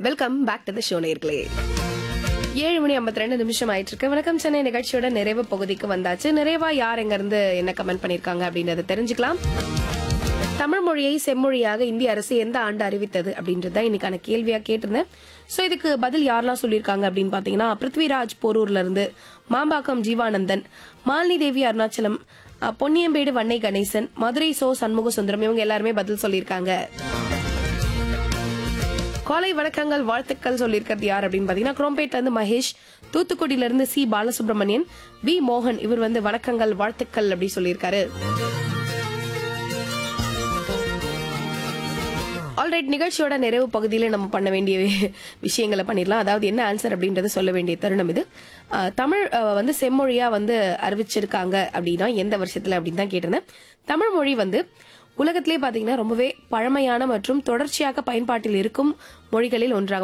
welcome back to the show நேர்களே ஏழு மணி ஐம்பத்தி ரெண்டு நிமிஷம் ஆயிட்டு இருக்கு வணக்கம் சென்னை நிகழ்ச்சியோட நிறைவு பகுதிக்கு வந்தாச்சு நிறைவா யார் எங்க இருந்து என்ன கமெண்ட் பண்ணிருக்காங்க அப்படின்றத தெரிஞ்சுக்கலாம் தமிழ் மொழியை செம்மொழியாக இந்திய அரசு எந்த ஆண்டு அறிவித்தது அப்படின்றத இன்னைக்கான கேள்வியா கேட்டிருந்தேன் சோ இதுக்கு பதில் யாரெல்லாம் சொல்லியிருக்காங்க அப்படின்னு பாத்தீங்கன்னா பிருத்விராஜ் போரூர்ல இருந்து மாம்பாக்கம் ஜீவானந்தன் மாலினி தேவி அருணாச்சலம் அஹ், பொன்னியம்பேடு வன்னை கணேசன் மதுரை சோ சண்முக சுந்தரம் இவங்க எல்லாருமே பதில் சொல்லியிருக்காங்க காலை வணக்கங்கள் வாழ்த்துக்கள் சொல்லியிருக்கிறது யார் அப்படின்னு பாத்தீங்கன்னா குரோம்பேட்ல இருந்து மகேஷ் தூத்துக்குடியில இருந்து சி பாலசுப்ரமணியன் வி மோகன் இவர் வந்து வணக்கங்கள் வாழ்த்துக்கள் அப்படி சொல்லியிருக்காரு ஆல்ரைட் நிகழ்ச்சியோட நிறைவு பகுதியில நம்ம பண்ண வேண்டிய விஷயங்களை பண்ணிடலாம் அதாவது என்ன ஆன்சர் அப்படின்றத சொல்ல வேண்டிய தருணம் இது அஹ், தமிழ் அஹ், வந்து செம்மொழியா வந்து அறிவிச்சிருக்காங்க அப்படின்னா எந்த வருஷத்துல அப்படின்னு தான் கேட்டிருந்தேன் தமிழ் மொழி வந்து உலகத்திலே பாத்தீங்கன்னா ரொம்பவே பழமையான மற்றும் தொடர்ச்சியாக பயன்பாட்டில் இருக்கும் மொழிகளில் ஒன்றாகும்